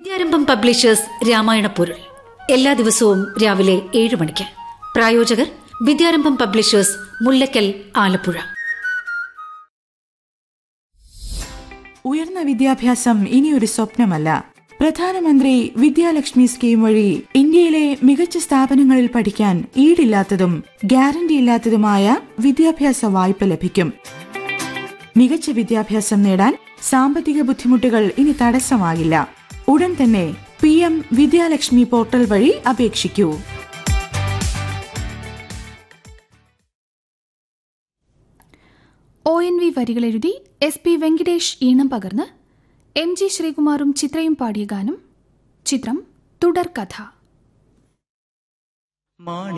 വിദ്യാരംഭം publishers Ramayana പൊരുൾ എല്ലാ ദിവസവും രാവിലെ ഏഴ് മണിക്ക് പ്രായോജകർ വിദ്യാരംഭം പബ്ലിഷേഴ്സ് മുല്ലക്കൽ ആലപ്പുഴ ഉയർന്ന വിദ്യാഭ്യാസം ഇനിയൊരു സ്വപ്നമല്ല പ്രധാനമന്ത്രി വിദ്യാലക്ഷ്മി സ്കീം വഴി ഇന്ത്യയിലെ മികച്ച സ്ഥാപനങ്ങളിൽ പഠിക്കാൻ ഈടില്ലാത്തതും ഗ്യാരണ്ടിയില്ലാത്തതുമായ വിദ്യാഭ്യാസ വായ്പ ലഭിക്കും മികച്ച വിദ്യാഭ്യാസം നേടാൻ സാമ്പത്തിക ബുദ്ധിമുട്ടുകൾ ഇനി തടസ്സമാകില്ല ഉടൻ തന്നെ പി എം വിദ്യാലക്ഷ്മി പോർട്ടൽ വഴി അപേക്ഷിക്കൂ ഒ എൻ വി വരികളെഴുതി എസ് പി വെങ്കിടേഷ് ഈണം പകർന്ന് എം ജി ശ്രീകുമാറും ചിത്രയും പാടിയ ഗാനം ചിത്രം തുടർക്കഥ മാണി